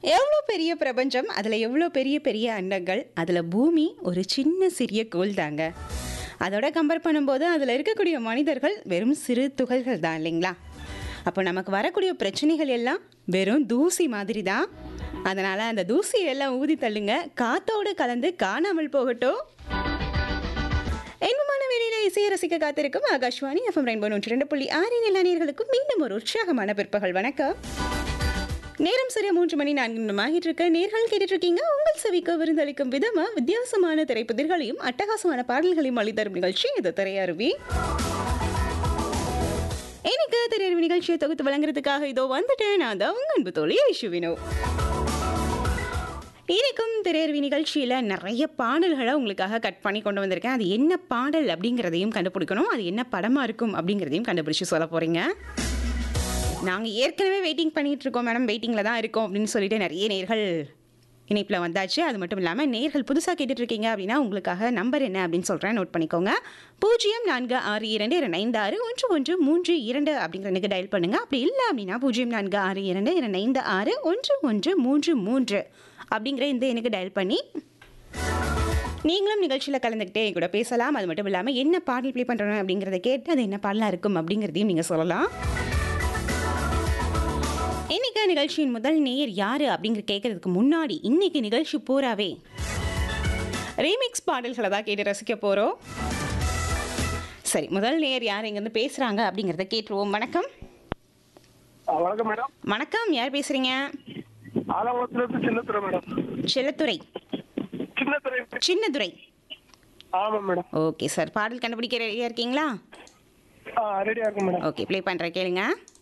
எவ்வளோ பெரிய பிரபஞ்சம் அதில் எவ்வளோ பெரிய பெரிய அண்டங்கள் அதில் பூமி ஒரு சின்ன சிறிய கோள் தாங்க அதோட கம்பேர் பண்ணும்போது அதில் இருக்கக்கூடிய மனிதர்கள் வெறும் சிறு துகள்கள் தான் இல்லைங்களா அப்போ நமக்கு வரக்கூடிய பிரச்சனைகள் எல்லாம் வெறும் தூசி மாதிரி தான் அதனால் அந்த தூசியை எல்லாம் ஊதி தள்ளுங்க காத்தோடு கலந்து காணாமல் போகட்டும் இன்பமான வெளியில இசையை ரசிக்க காத்திருக்கும் ஆகாஷ்வாணி எஃப்எம் ரெயின்போ நூற்றி ரெண்டு புள்ளி ஆறு நிலையர்களுக்கும் மீண்டும் ஒரு உற்சாகமான பிற்பகல் வணக்கம் நேரம் சரியா மூன்று மணி நான்கு நிமிடம் ஆகிட்டு இருக்க நேர்கள் கேட்டுட்டு இருக்கீங்க உங்கள் செவிக்கு விருந்தளிக்கும் விதமா வித்தியாசமான திரைப்பதிர்களையும் அட்டகாசமான பாடல்களையும் அளித்தரும் நிகழ்ச்சி இது திரையருவி எனக்கு திரையருவி நிகழ்ச்சியை தொகுத்து வழங்குறதுக்காக இதோ வந்துட்டேன் நான் தான் உங்க அன்பு தோழி ஐஷுவினோ இருக்கும் திரையருவி நிகழ்ச்சியில் நிறைய பாடல்களை உங்களுக்காக கட் பண்ணி கொண்டு வந்திருக்கேன் அது என்ன பாடல் அப்படிங்கிறதையும் கண்டுபிடிக்கணும் அது என்ன படமாக இருக்கும் அப்படிங்கிறதையும் கண்டுபிடிச்சு சொல்ல போகிறீங்க நாங்கள் ஏற்கனவே வெயிட்டிங் பண்ணிட்டு இருக்கோம் மேடம் வெயிட்டிங்கில் தான் இருக்கோம் அப்படின்னு சொல்லிட்டு நிறைய நேர்கள் இணைப்பில் வந்தாச்சு அது மட்டும் இல்லாமல் நேர்கள் புதுசாக கேட்டுட்டு இருக்கீங்க அப்படின்னா உங்களுக்காக நம்பர் என்ன அப்படின்னு சொல்கிறேன் நோட் பண்ணிக்கோங்க பூஜ்ஜியம் நான்கு ஆறு இரண்டு இரண்டு ஐந்து ஆறு ஒன்று ஒன்று மூன்று இரண்டு அப்படிங்கிறதுக்கு டயல் பண்ணுங்கள் அப்படி இல்லை அப்படின்னா பூஜ்ஜியம் நான்கு ஆறு இரண்டு இரண்டு ஐந்து ஆறு ஒன்று ஒன்று மூன்று மூன்று அப்படிங்கிற இந்த எனக்கு டயல் பண்ணி நீங்களும் நிகழ்ச்சியில் கலந்துக்கிட்டே என் கூட பேசலாம் அது மட்டும் இல்லாமல் என்ன பாடல் ப்ளே பண்ணுறோம் அப்படிங்கிறத கேட்டு அது என்ன பாடலாக இருக்கும் அப்படிங்கிறதையும் நீங்கள் சொல்லலாம் இன்னைக்கு நிகழ்ச்சியின் முதல் நேயர் யாரு அப்படிங்கிற கேட்கறதுக்கு முன்னாடி இன்னைக்கு நிகழ்ச்சி பூராவே ரீமிக்ஸ் பாடல்களை தான் கேட்டு ரசிக்க போறோம் சரி முதல் நேயர் யார் இங்கேருந்து பேசுறாங்க அப்படிங்கிறத கேட்டுருவோம் வணக்கம் ஆ, வணக்கம் மேடம் வணக்கம் யார் பேசுறீங்க ஆலங்குளத்துல இருந்து சின்னத்துறை மேடம் செல்லத்துறை சின்னத்துறை சின்னதுரை ஆமா மேடம் ஓகே சார் பாடல் கண்டுபிடிக்க ரெடியாக இருக்கீங்களா ஆ ரெடியா இருக்கும் மேடம் ஓகே ப்ளே பண்ணுறேன் கேளுங்க